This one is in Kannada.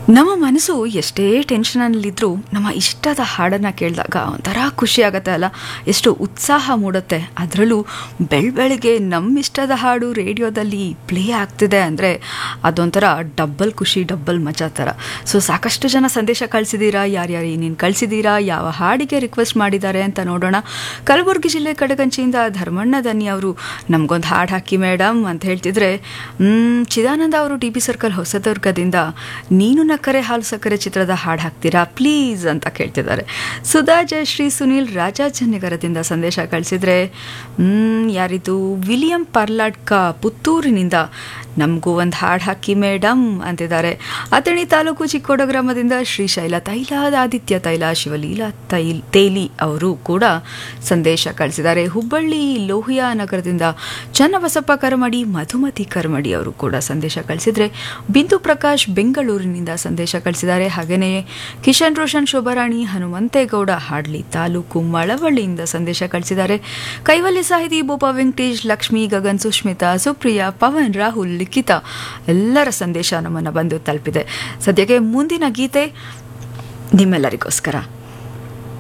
ನಮ್ಮ ಮನಸ್ಸು ಎಷ್ಟೇ ಟೆನ್ಷನಲ್ಲಿದ್ದರೂ ನಮ್ಮ ಇಷ್ಟದ ಹಾಡನ್ನು ಕೇಳಿದಾಗ ಒಂಥರ ಖುಷಿ ಆಗುತ್ತೆ ಅಲ್ಲ ಎಷ್ಟು ಉತ್ಸಾಹ ಮೂಡುತ್ತೆ ಅದರಲ್ಲೂ ಬೆಳಬೆಳಗ್ಗೆ ನಮ್ಮ ಇಷ್ಟದ ಹಾಡು ರೇಡಿಯೋದಲ್ಲಿ ಪ್ಲೇ ಆಗ್ತಿದೆ ಅಂದರೆ ಅದೊಂಥರ ಡಬ್ಬಲ್ ಖುಷಿ ಡಬ್ಬಲ್ ಮಜಾ ಥರ ಸೊ ಸಾಕಷ್ಟು ಜನ ಸಂದೇಶ ಕಳಿಸಿದ್ದೀರಾ ಯಾರ್ಯಾರು ಏನೇನು ಕಳಿಸಿದ್ದೀರಾ ಯಾವ ಹಾಡಿಗೆ ರಿಕ್ವೆಸ್ಟ್ ಮಾಡಿದ್ದಾರೆ ಅಂತ ನೋಡೋಣ ಕಲಬುರಗಿ ಜಿಲ್ಲೆ ಕಡಗಂಚಿಯಿಂದ ಧರ್ಮಣ್ಣ ದನ್ನಿ ಅವರು ನಮಗೊಂದು ಹಾಡು ಹಾಕಿ ಮೇಡಮ್ ಅಂತ ಹೇಳ್ತಿದ್ರೆ ಮ್, ಚಿದಾನಂದ ಅವರು ಟಿ ಬಿ ಸರ್ಕಲ್ ಹೊಸದುರ್ಗದಿಂದ ನೀನು ನಕ್ಕರೆ ಹಾಲು ಸಕ್ಕರೆ ಚಿತ್ರದ ಹಾಡು ಹಾಕ್ತೀರಾ ಪ್ಲೀಸ್ ಅಂತ ಕೇಳ್ತಿದ್ದಾರೆ ಸುಧಾ ಜಯಶ್ರೀ ಸುನೀಲ್ ರಾಜಾಜನಗರದಿಂದ ಸಂದೇಶ ಕಳಿಸಿದ್ರೆ ಮ್, ಯಾರಿದು ವಿಲಿಯಂ ಪರ್ಲಾಡ್ಕ ಪುತ್ತೂರಿನಿಂದ ನಮಗೂ ಒಂದು ಹಾಡು ಹಾಕಿ ಮೇಡಮ್ ಅಂತಿದ್ದಾರೆ ಅಥಣಿ ತಾಲೂಕು ಚಿಕ್ಕೋಡ ಗ್ರಾಮದಿಂದ ಶ್ರೀಶೈಲ ತೈಲಾದಾದಿತ್ಯ ತೈಲ ಶಿವಲೀಲಾ ತೈಲ್ ತೇಲಿ ಅವರು ಕೂಡ ಸಂದೇಶ ಕಳಿಸಿದ್ದಾರೆ ಹುಬ್ಬಳ್ಳಿ ಲೋಹಿಯಾ ನಗರದಿಂದ ಚನ್ನಬಸಪ್ಪ ಕರಮಡಿ ಮಧುಮತಿ ಕರಮಡಿ ಅವರು ಕೂಡ ಸಂದೇಶ ಕಳಿಸಿದ್ರೆ ಬಿಂದು ಪ್ರಕಾಶ್ ಬೆಂಗಳೂರಿನಿಂದ ಸಂದೇಶ ಕಳಿಸಿದ್ದಾರೆ ಹಾಗೆಯೇ ಕಿಶನ್ ರೋಷನ್ ಶೋಭಾರಾಣಿ ಹನುಮಂತೇಗೌಡ ಹಾಡ್ಲಿ ತಾಲೂಕು ಮಳವಳ್ಳಿಯಿಂದ ಸಂದೇಶ ಕಳಿಸಿದ್ದಾರೆ ಕೈವಲ್ಯ ಸಾಹಿತಿ ಬೋಪ ವೆಂಕಟೇಶ್ ಲಕ್ಷ್ಮಿ ಗಗನ್ ಸುಷ್ಮಿತಾ ಸುಪ್ರಿಯಾ ಪವನ್ ರಾಹುಲ್ ಲಿಖಿತ ಎಲ್ಲರ ಸಂದೇಶ ನಮ್ಮನ್ನು ಬಂದು ತಲುಪಿದೆ ಸದ್ಯಕ್ಕೆ ಮುಂದಿನ ಗೀತೆ ನಿಮ್ಮೆಲ್ಲರಿಗೋಸ್ಕರ